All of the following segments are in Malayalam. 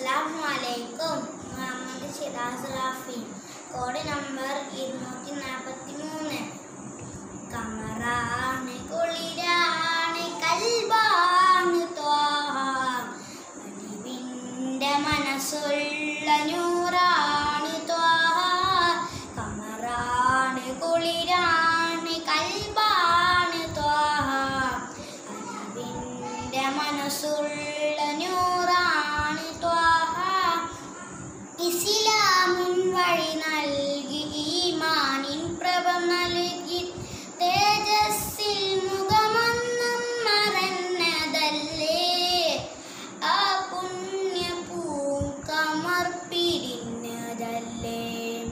അസ്സലാമു അലൈക്കും മുഹമ്മദ് ഷിറാസ് റാഫി കോഡ് നമ്പർ ഇരുന്നൂറ്റി നാൽപ്പത്തി മൂന്ന് കമറാണ് കുളിരാണ് കൽബാണ് ത്വാഹ അലിവിൻ്റെ മനസ്സുള്ള നൂറാണ് ത്വാഹ കമറാണ് കുളിരാണ് കൽബാണ് ത്വാഹ അലിവിൻ്റെ മനസ്സുള്ള നൂറാണ് ത്വാഹ ഇസ്ലാമിൻ വഴി നൽകി ഈമാനിൻ പ്രഭ നൽകി തേജസ്സിൽ മുഖമൊന്നും മറന്നതല്ലേ ആ പുണ്യപൂം കമർ പിരിഞ്ഞതല്ലേ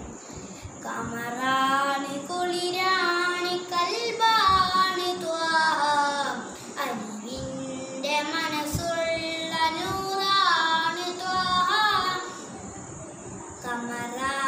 കമറാണ് കുളിരാണ് കൽബാണ് ത്വാഹ അലിവിൻ്റെ മനസ്സുള്ള നൂറാണ് ത്വാഹ കമറാണ്